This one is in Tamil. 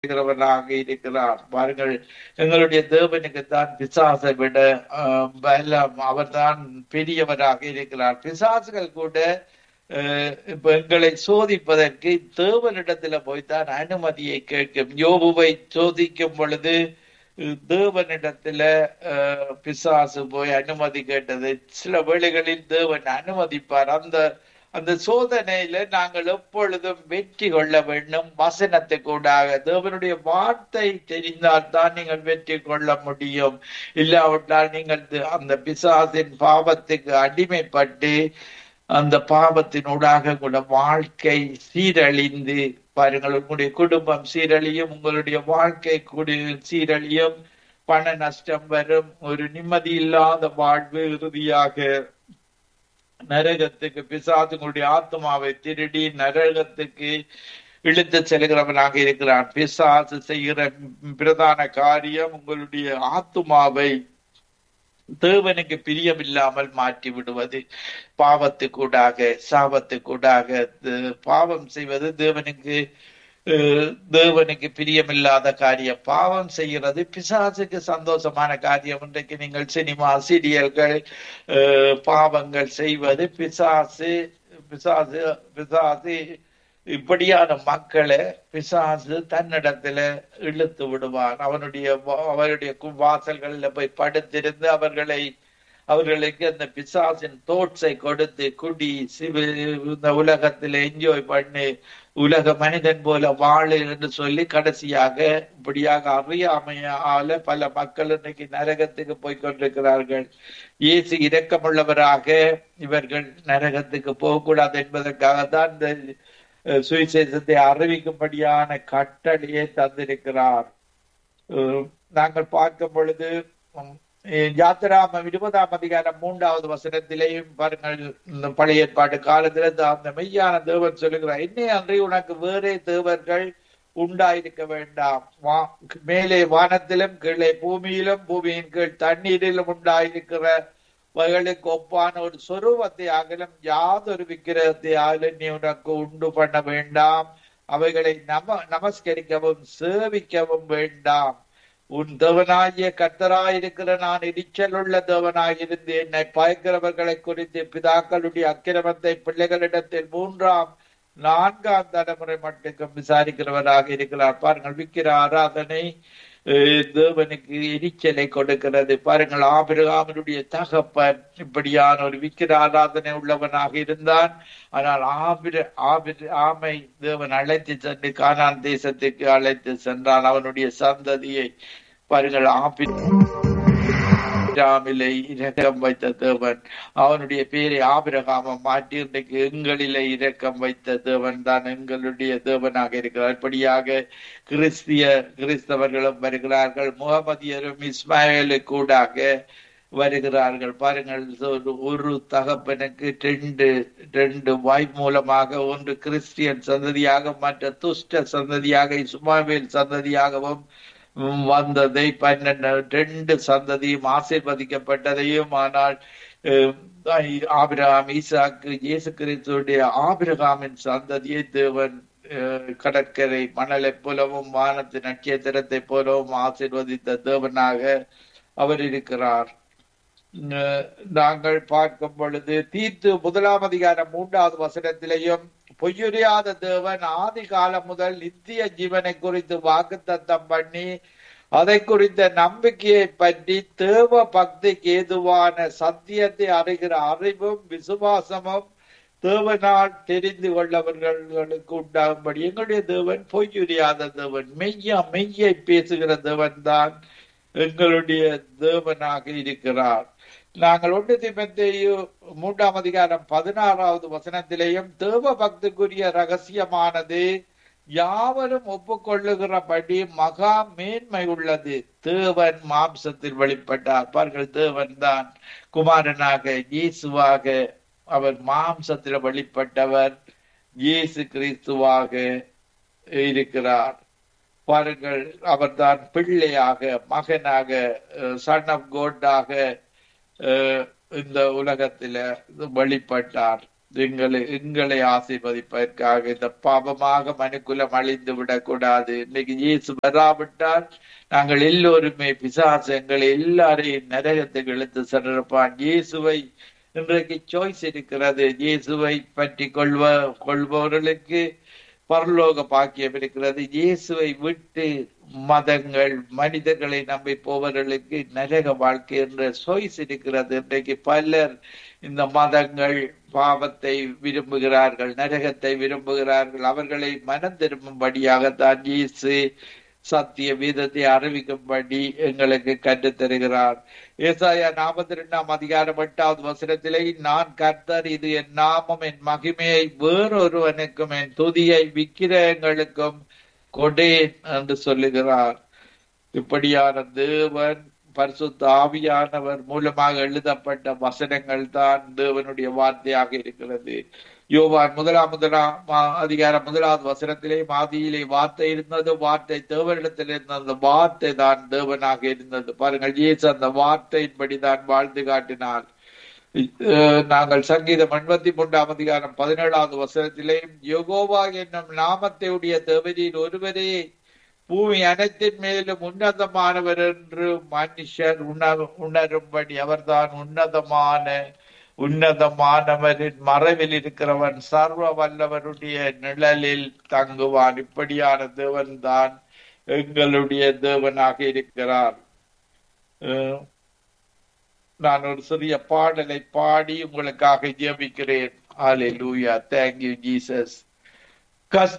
இருக்கிறவராக இருக்கிறார் பாருங்கள் எங்களுடைய தேவனுக்கு தான் பிசாசை விட ஆஹ், பலம் அவர்தான் பெரியவராக இருக்கிறார் பிசாசுகள் கூட ஆஹ், இப்ப எங்களை சோதிப்பதற்கு தேவனிடத்துல போய்தான் அனுமதியை கேட்கும் யோபுவை சோதிக்கும் பொழுது அஹ், தேவனிடத்துல ஆஹ், பிசாசு போய் அனுமதி கேட்டது சில வேளைகளில் தேவன் அனுமதிப்பார் அந்த அந்த சோதனையில நாங்கள் எப்பொழுதும் வெற்றி கொள்ள வேண்டும் வசனத்துக்கூடாக தேவனுடைய வார்த்தை தெரிந்தால் தான் நீங்கள் வெற்றி கொள்ள முடியும் இல்லாவிட்டால் நீங்கள் து- அந்த பிசாசின் பாவத்துக்கு அடிமைப்பட்டு அந்த பாவத்தினூடாக கூட வாழ்க்கை சீரழிந்து பாருங்கள் உங்களுடைய குடும்பம் சீரழியும் உங்களுடைய வாழ்க்கை குடி சீரழியும் பண நஷ்டம் வரும் ஒரு நிம்மதி இல்லாத வாழ்வு இறுதியாக நரகத்துக்கு பிசாசு உங்களுடைய ஆத்மாவை திருடி நரகத்துக்கு இழுத்து செல்கிறவனாக இருக்கிறான் பிசாசு செய்கிற பிரதான காரியம் உங்களுடைய ஆத்மாவை தேவனுக்கு பிரியமில்லாமல் மாற்றி விடுவது பாவத்துக்கூடாக சாபத்துக்கூடாக து- பாவம் செய்வது தேவனுக்கு அஹ், தேவனுக்கு பிரியமில்லாத காரியம் பாவம் செய்கிறது பிசாசுக்கு சந்தோஷமான காரியம் இன்றைக்கு நீங்கள் சினிமா சீரியல்கள் அஹ், பாவங்கள் செய்வது பிசாசு பிசாசு பிசாசு இப்படியான மக்களை பிசாசு தன்னிடத்துல இழுத்து விடுவான் அவனுடைய வா- அவருடைய கு- வாசல்கள்ல போய் படுத்திருந்து அவர்களை அவர்களுக்கு அந்த பிசாசின் தோட்ஸை கொடுத்து குடி சிவு இந்த உலகத்துல என்ஜாய் பண்ணி உலக மனிதன் போல வாழு என்று சொல்லி கடைசியாக இப்படியாக அறியாமையால பல மக்கள் இன்னைக்கு நரகத்துக்கு போய் கொண்டிருக்கிறார்கள் இயேசு இரக்கமுள்ளவராக இவர்கள் நரகத்துக்கு போகக்கூடாது என்பதற்காக தான் இந்த அஹ், சுவிசேஷத்தை அறிவிக்கும்படியான கட்டளையை தந்திருக்கிறார் அஹ், நாங்கள் பார்க்கும் பொழுது உம், அஹ், யாத்திராமம் இருபதாம் அதிகாரம் மூன்றாவது வசனத்திலேயும் பாருங்கள் இந்த பழைய ஏற்பாடு காலத்துல இந்த அந்த மெய்யான தேவன் சொல்லுகிறார் என்னை அன்றி உனக்கு வேறே தேவர்கள் உண்டாயிருக்க வேண்டாம் வா மேலே வானத்திலும் கீழே பூமியிலும் பூமியின் கீழ் தண்ணீரிலும் உண்டாயிருக்கிற வகைகளுக்கு ஒப்பான ஒரு சொரூபத்தை ஆகலும் யாதொரு விக்கிரகத்தை ஆகலும் நீ உனக்கு உண்டு பண்ண வேண்டாம் அவைகளை நம நமஸ்கரிக்கவும் சேவிக்கவும் வேண்டாம் உன் தேவனாகிய கர்த்தராயிருக்கிற நான் இடிச்சல் உள்ள தேவனாயிருந்து என்னை பயக்கிறவர்களை குறித்து பிதாக்களுடைய அக்கிரமத்தை பிள்ளைகளிடத்தில் மூன்றாம் நான்காம் தலைமுறை மட்டுக்கும் விசாரிக்கிறவராக இருக்கிறார் பாருங்கள் விக்கிர ஆராதனை அஹ், தேவனுக்கு எரிச்சலை கொடுக்கிறது பாருங்கள் ஆபிரகாமனுடைய தகப்பன் இப்படியான ஒரு விக்கிர ஆராதனை உள்ளவனாக இருந்தான் ஆனால் ஆபிர ஆபிர ஆமை தேவன் அழைத்து சென்று கானான் தேசத்துக்கு அழைத்து சென்றான் அவனுடைய சந்ததியை பாருங்கள் ஆபிராமிலே இரக்கம் வைத்த தேவன் அவனுடைய பேரை ஆபிரகாமம் மாற்றி இன்றைக்கு எங்களிலே இரக்கம் வைத்த தேவன் தான் எங்களுடைய தேவனாக இருக்கிறார் இப்படியாக கிறிஸ்திய கிறிஸ்தவர்களும் வருகிறார்கள் முகமதியரும் இஸ்மாயிலு கூடாக வருகிறார்கள் பாருங்கள் ஒரு- ஒரு தகப்பனுக்கு ரெண்டு ரெண்டு வாய் மூலமாக ஒன்று கிறிஸ்டியன் சந்ததியாக மற்ற துஷ்ட சந்ததியாக இஸ்மாவேல் சந்ததியாகவும் உம், வந்ததை பன்னெண்டு ரெண்டு சந்ததியும் ஆசீர்வதிக்கப்பட்டதையும் ஆனால் அஹ், ஆபிரகாம் ஈசாக்கு இயேசு கிறிஸ்துடைய ஆபிரகாமின் சந்ததியை தேவன் அஹ், கடற்கரை மணலைப் போலவும் வானத்து நட்சத்திரத்தை போலவும் ஆசீர்வதித்த தேவனாக அவர் இருக்கிறார் அஹ் நாங்கள் பார்க்கும் பொழுது தீத்து முதலாம் அதிகாரம் மூன்றாவது வசனத்திலேயும் பொய்யுரையாத தேவன் ஆதி காலம் முதல் நித்திய ஜீவனை குறித்து வாக்குத்தத்தம் பண்ணி அதை குறித்த நம்பிக்கையை பற்றி தேவ பக்திக்கு ஏதுவான சத்தியத்தை அறிகிற அறிவும் விசுவாசமும் தேவனால் தெரிந்து கொள்ளவர்களுக்கு உண்டாகும்படி எங்களுடைய தேவன் பொய்யுரியாத தேவன் மெய்யா மெய்யை பேசுகிற தேவன் தான் எங்களுடைய தேவனாக இருக்கிறார் நாங்கள் ஒன்று திமத்தேயு மூன்றாம் அதிகாரம் பதினாறாவது வசனத்திலேயும் தேவ பக்திக்குரிய ரகசியமானது யாவரும் ஒப்புக்கொள்ளுகிறபடி மகா மேன்மை உள்ளது தேவன் மாம்சத்தில் வெளிப்பட்டார் பாருங்கள் தேவன் தான் குமாரனாக இயேசுவாக அவர் மாம்சத்தில் வெளிப்பட்டவர் இயேசு கிறிஸ்துவாக இருக்கிறார் பாருங்கள் அவர்தான் பிள்ளையாக மகனாக சன் ஆஃப் கோட்டாக இந்த உலகத்தில வெளிப்பட்டார் எங்களை எங்களை ஆசீர்வதிப்பதற்காக இந்த பாவமாக மனுக்குலம் அழிந்து விடக்கூடாது இன்னைக்கு இயேசு வராவிட்டால் நாங்கள் எல்லோருமே பிசாசு எங்களை எல்லாரையும் நரகத்துக்கு இழுத்து சென்றிருப்பான் இயேசுவை இன்றைக்கு சாய்ஸ் இருக்கிறது இயேசுவை பற்றி கொள்வ கொள்பவர்களுக்கு பரலோக பாக்கியம் இருக்கிறது இயேசுவை விட்டு மதங்கள் மனிதர்களை நம்பி போவர்களுக்கு நரக வாழ்க்கை என்ற சொய்ஸ் இருக்கிறது இன்றைக்கு பலர் இந்த மதங்கள் பாவத்தை விரும்புகிறார்கள் நரகத்தை விரும்புகிறார்கள் அவர்களை மனம் திரும்பும்படியாகத்தான் இயேசு சத்திய வீதத்தை அறிவிக்கும்படி எங்களுக்கு கற்றுத் தருகிறார் ஏசாயா நாற்பத்தி ரெண்டாம் அதிகாரம் எட்டாவது வசனத்திலே நான் கர்த்தர் இது என் நாமம் என் மகிமையை வேறொருவனுக்கும் என் துதியை விக்கிரகங்களுக்கும் கொடேன் என்று சொல்லுகிறார் இப்படியான தேவன் பரிசுத்த ஆவியானவர் மூலமாக எழுதப்பட்ட வசனங்கள் தான் தேவனுடைய வார்த்தையாக இருக்கிறது யோவான் முதலாம் முதலாம் அதிகாரம் முதலாவது வசனத்திலே மாதியிலே வார்த்தை இருந்தது வார்த்தை தேவனிடத்தில் இருந்த அந்த வார்த்தை தான் தேவனாக இருந்தது பாருங்கள் இயேசு அந்த வார்த்தையின்படி தான் வாழ்ந்து காட்டினார் நாங்கள் சங்கீதம் எண்பத்தி மூன்றாம் அதிகாரம் பதினேழாவது வசனத்திலே யோகோவா என்னும் நாமத்தை உடைய தேவரில் ஒருவரே பூமி அனைத்தின் மேலும் உன்னதமானவர் என்று மனுஷர் உணர் உணரும்படி அவர்தான் உன்னதமான உன்னதமானவரின் மறைவில் இருக்கிறவன் சர்வ வல்லவருடைய நிழலில் தங்குவான் இப்படியான தேவன் தான் எங்களுடைய தேவனாக இருக்கிறார் நான் ஒரு சிறிய பாடலை பாடி உங்களுக்காக ஜெபிக்கிறேன் ஹalleluya thank you jesus கஷ்ட